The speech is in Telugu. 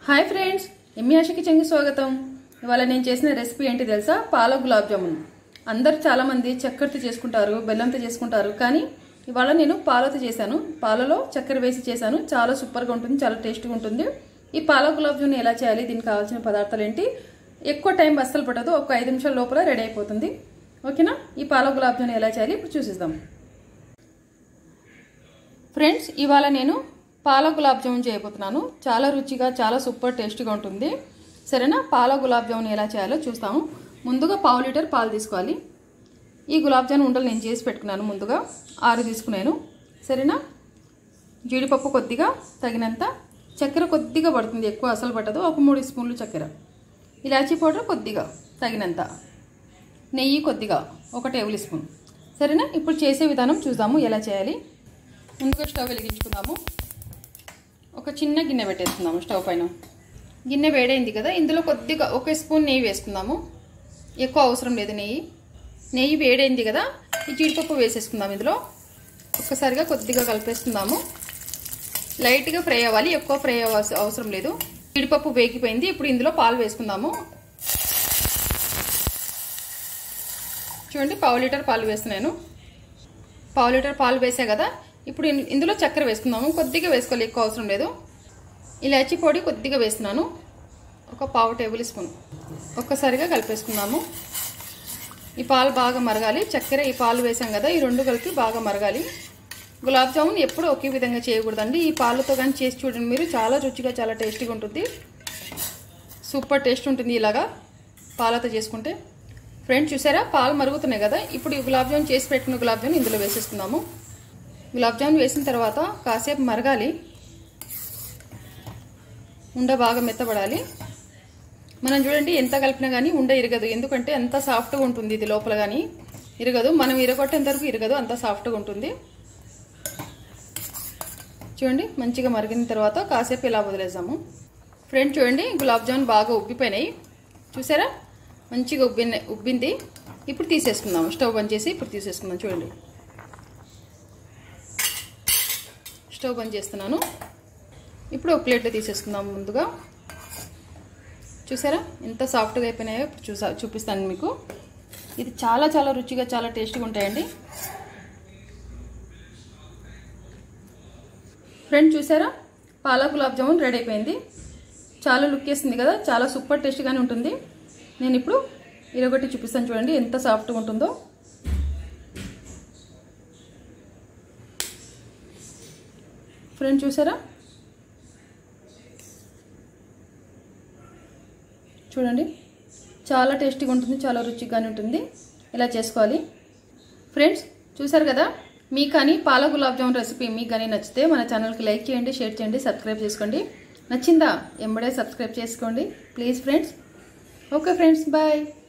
హాయ్ ఫ్రెండ్స్ ఎమ్మి ఆశకి చెంగి స్వాగతం ఇవాళ నేను చేసిన రెసిపీ ఏంటి తెలుసా పాల గులాబ్ జామున్ అందరు చాలా మంది చక్కెరతో చేసుకుంటారు బెల్లంతో చేసుకుంటారు కానీ ఇవాళ నేను పాలతో చేశాను పాలలో చక్కెర వేసి చేశాను చాలా సూపర్గా ఉంటుంది చాలా టేస్ట్గా ఉంటుంది ఈ పాల గులాబ్ జామున్ ఎలా చేయాలి దీనికి కావాల్సిన పదార్థాలు ఏంటి ఎక్కువ టైం అస్సలు పట్టదు ఒక ఐదు నిమిషాల లోపల రెడీ అయిపోతుంది ఓకేనా ఈ పాల గులాబ్ జామున్ ఎలా చేయాలి ఇప్పుడు చూసిద్దాం ఫ్రెండ్స్ ఇవాళ నేను పాల గులాబ్ జామున్ చేయబోతున్నాను చాలా రుచిగా చాలా సూపర్ టేస్టీగా ఉంటుంది సరేనా పాల గులాబ్ జామున్ ఎలా చేయాలో చూస్తాము ముందుగా పావు లీటర్ పాలు తీసుకోవాలి ఈ గులాబ్ జామున్ ఉండలు నేను చేసి పెట్టుకున్నాను ముందుగా ఆరు తీసుకున్నాను సరేనా జీడిపప్పు కొద్దిగా తగినంత చక్కెర కొద్దిగా పడుతుంది ఎక్కువ అసలు పట్టదు ఒక మూడు స్పూన్లు చక్కెర ఇలాచీ పౌడర్ కొద్దిగా తగినంత నెయ్యి కొద్దిగా ఒక టేబుల్ స్పూన్ సరేనా ఇప్పుడు చేసే విధానం చూద్దాము ఎలా చేయాలి ముందుగా స్టవ్ వెలిగించుకుందాము ఒక చిన్న గిన్నె పెట్టేసుకుందాము స్టవ్ పైన గిన్నె వేడైంది కదా ఇందులో కొద్దిగా ఒక స్పూన్ నెయ్యి వేసుకుందాము ఎక్కువ అవసరం లేదు నెయ్యి నెయ్యి వేడైంది కదా ఈ జీడిపప్పు వేసేసుకుందాం ఇందులో ఒక్కసారిగా కొద్దిగా కలిపేసుకుందాము లైట్గా ఫ్రై అవ్వాలి ఎక్కువ ఫ్రై అవ్వాల్సిన అవసరం లేదు జీడిపప్పు వేగిపోయింది ఇప్పుడు ఇందులో పాలు వేసుకుందాము చూడండి పావు లీటర్ పాలు వేస్తున్నాను పావు లీటర్ పాలు వేసా కదా ఇప్పుడు ఇందులో చక్కెర వేసుకుందాము కొద్దిగా వేసుకోవాలి ఎక్కువ అవసరం లేదు ఇలాచీ పొడి కొద్దిగా వేస్తున్నాను ఒక పావు టేబుల్ స్పూన్ ఒక్కసారిగా కలిపేసుకుందాము ఈ పాలు బాగా మరగాలి చక్కెర ఈ పాలు వేసాం కదా ఈ రెండు కలిపి బాగా మరగాలి గులాబ్ జామున్ ఎప్పుడు ఒకే విధంగా చేయకూడదండి ఈ పాలతో కానీ చేసి చూడండి మీరు చాలా రుచిగా చాలా టేస్టీగా ఉంటుంది సూపర్ టేస్ట్ ఉంటుంది ఇలాగా పాలతో చేసుకుంటే ఫ్రెండ్స్ చూసారా పాలు మరుగుతున్నాయి కదా ఇప్పుడు ఈ గులాబ్ జామున్ చేసి పెట్టుకున్న గులాబ్ జామున్ ఇందులో వేసేసుకుందాము గులాబ్ జామున్ వేసిన తర్వాత కాసేపు మరగాలి ఉండ బాగా మెత్తబడాలి మనం చూడండి ఎంత కలిపినా కానీ ఉండ ఇరగదు ఎందుకంటే ఎంత సాఫ్ట్గా ఉంటుంది ఇది లోపల కానీ ఇరగదు మనం ఇరగొట్టేంత వరకు ఇరగదు అంత సాఫ్ట్గా ఉంటుంది చూడండి మంచిగా మరిగిన తర్వాత కాసేపు ఇలా వదిలేసాము ఫ్రెండ్ చూడండి గులాబ్ జామున్ బాగా ఉబ్బిపోయినాయి చూసారా మంచిగా ఉబ్బి ఉబ్బింది ఇప్పుడు తీసేసుకుందాం స్టవ్ బంద్ చేసి ఇప్పుడు తీసేసుకుందాం చూడండి స్టవ్ బంద్ చేస్తున్నాను ఇప్పుడు ఒక ప్లేట్లో తీసేసుకుందాం ముందుగా చూసారా ఎంత సాఫ్ట్గా అయిపోయినాయో ఇప్పుడు చూసా చూపిస్తాను మీకు ఇది చాలా చాలా రుచిగా చాలా టేస్టీగా ఉంటాయండి ఫ్రెండ్ చూసారా పాల గులాబ్ జామున్ రెడీ అయిపోయింది చాలా లుక్ వేస్తుంది కదా చాలా సూపర్ టేస్టీగానే ఉంటుంది నేను ఇప్పుడు ఇరగొట్టి చూపిస్తాను చూడండి ఎంత సాఫ్ట్గా ఉంటుందో ఫ్రెండ్ చూసారా చూడండి చాలా టేస్టీగా ఉంటుంది చాలా రుచిగానే ఉంటుంది ఇలా చేసుకోవాలి ఫ్రెండ్స్ చూసారు కదా మీకు కానీ పాల గులాబ్ జామున్ రెసిపీ మీకు కానీ నచ్చితే మన ఛానల్కి లైక్ చేయండి షేర్ చేయండి సబ్స్క్రైబ్ చేసుకోండి నచ్చిందా ఎంబడే సబ్స్క్రైబ్ చేసుకోండి please friends okay friends bye